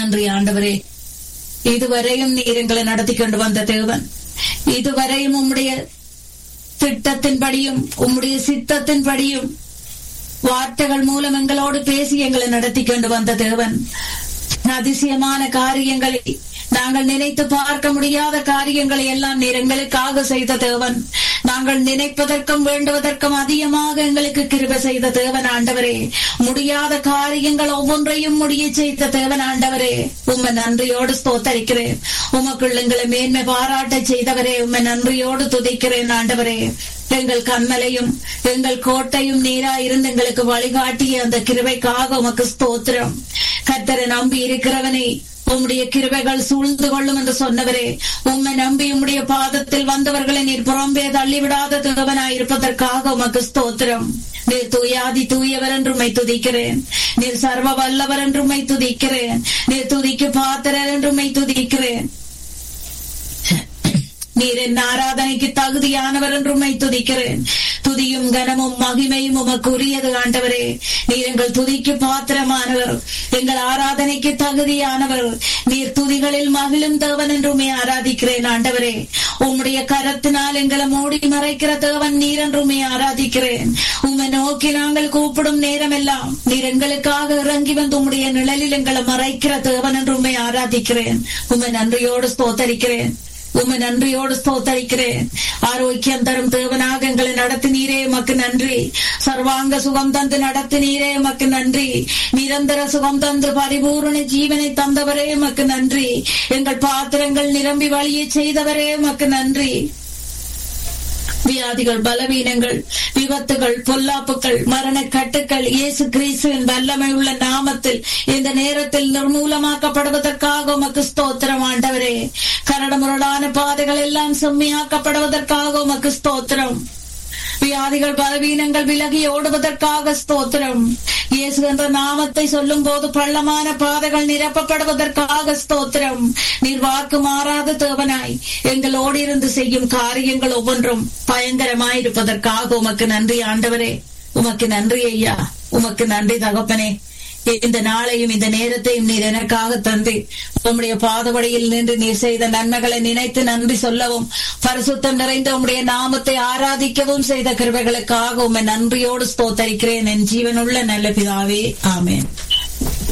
நன்றி ஆண்டவரே இதுவரையும் நீர் எங்களை நடத்தி கொண்டு வந்த தேவன் இதுவரையும் உம்முடைய திட்டத்தின்படியும் உம்முடைய சித்தத்தின்படியும் வார்த்தைகள் மூலம் எங்களோடு பேசி எங்களை நடத்தி கொண்டு வந்த தேவன் அதிசயமான காரியங்களை நாங்கள் நினைத்து பார்க்க முடியாத காரியங்களை எல்லாம் நீர் எங்களுக்காக செய்த தேவன் நாங்கள் நினைப்பதற்கும் வேண்டுவதற்கும் அதிகமாக எங்களுக்கு கிருப செய்த தேவன் ஆண்டவரே முடியாத காரியங்கள் ஒவ்வொன்றையும் முடிய செய்த தேவன் ஆண்டவரே உம்மை நன்றியோடு ஸ்தோத்தரிக்கிறேன் உமக்குள் எங்களை மேன்மை பாராட்ட செய்தவரே உம்மை நன்றியோடு துதிக்கிறேன் ஆண்டவரே எங்கள் கண்மலையும் எங்கள் கோட்டையும் நீரா இருந்து எங்களுக்கு வழிகாட்டிய அந்த கிருபைக்காக உமக்கு ஸ்தோத்திரம் கத்தரை நம்பி இருக்கிறவனை உம்முடைய கிருபைகள் சூழ்ந்து கொள்ளும் என்று சொன்னவரே உம்மை நம்பி உம்முடைய பாதத்தில் வந்தவர்களை நீர் புறம்பே தள்ளிவிடாத தேவனாய் இருப்பதற்காக உமக்கு ஸ்தோத்திரம் நீர் தூயாதி தூயவர் என்று உம்மை துதிக்கிறேன் நீர் சர்வ வல்லவர் என்று உம்மை துதிக்கிறேன் நீர் துதிக்கு பாத்திரர் என்று உம்மை துதிக்கிறேன் நீர் என் ஆராதனைக்கு தகுதியானவர் என்று உம்மை துதிக்கிறேன் துதியும் கனமும் மகிமையும் உமக்கு உரியது ஆண்டவரே நீர் எங்கள் துதிக்கு பாத்திரமானவர் எங்கள் ஆராதனைக்கு தகுதியானவர் நீர் துதிகளில் மகிழும் தேவன் என்று உண்மை ஆராதிக்கிறேன் ஆண்டவரே உம்முடைய கரத்தினால் எங்களை மூடி மறைக்கிற தேவன் நீர் என்று உண்மை ஆராதிக்கிறேன் உம்மை நோக்கி நாங்கள் கூப்பிடும் நேரமெல்லாம் நீர் எங்களுக்காக இறங்கி வந்து உம்முடைய நிழலில் எங்களை மறைக்கிற தேவன் என்று உண்மை ஆராதிக்கிறேன் உம்மை நன்றியோடு ஸ்தோத்தரிக்கிறேன் உம்மை நன்றியோடு ஸ்தோத்தரிக்கிறேன் ஆரோக்கியம் தரும் தேவனாக எங்களை நடத்தினீரே உமக்கு நன்றி சர்வாங்க சுகம் தந்து நடத்தினீரே உமக்கு நன்றி நிரந்தர சுகம் தந்து பரிபூரண ஜீவனை தந்தவரே உமக்கு நன்றி எங்கள் பாத்திரங்கள் நிரம்பி வழியை செய்தவரே உமக்கு நன்றி வியாதிகள் பலவீனங்கள் விபத்துகள் பொல்லாப்புகள் மரண கட்டுக்கள் இயேசு கிறிஸ்துவின் வல்லமை உள்ள நாமத்தில் இந்த நேரத்தில் நிர்மூலமாக்கப்படுவதற்காக உமக்கு ஸ்தோத்திரம் ஆண்டவரே கரடமுரடான பாதைகள் எல்லாம் செம்மையாக்கப்படுவதற்காக உமக்கு ஸ்தோத்திரம் வியாதிகள் பலவீனங்கள் விலகி ஓடுவதற்காக ஸ்தோத்திரம் இயேசு என்ற நாமத்தை சொல்லும் போது பள்ளமான பாதைகள் நிரப்பப்படுவதற்காக ஸ்தோத்திரம் நீர் வாக்கு மாறாத தேவனாய் எங்களோடு இருந்து செய்யும் காரியங்கள் ஒவ்வொன்றும் பயங்கரமாயிருப்பதற்காக உமக்கு நன்றி ஆண்டவரே உமக்கு நன்றி ஐயா உமக்கு நன்றி தகப்பனே இந்த நாளையும் இந்த நேரத்தையும் நீர் எனக்காக தந்து உம்முடைய பாதபடியில் நின்று நீர் செய்த நன்மைகளை நினைத்து நன்றி சொல்லவும் பரிசுத்தம் நிறைந்த உம்முடைய நாமத்தை ஆராதிக்கவும் செய்த கிருபைகளுக்காக உம்மை நன்றியோடு ஸ்தோத்தரிக்கிறேன் என் ஜீவனுள்ள நல்ல பிதாவே ஆமேன்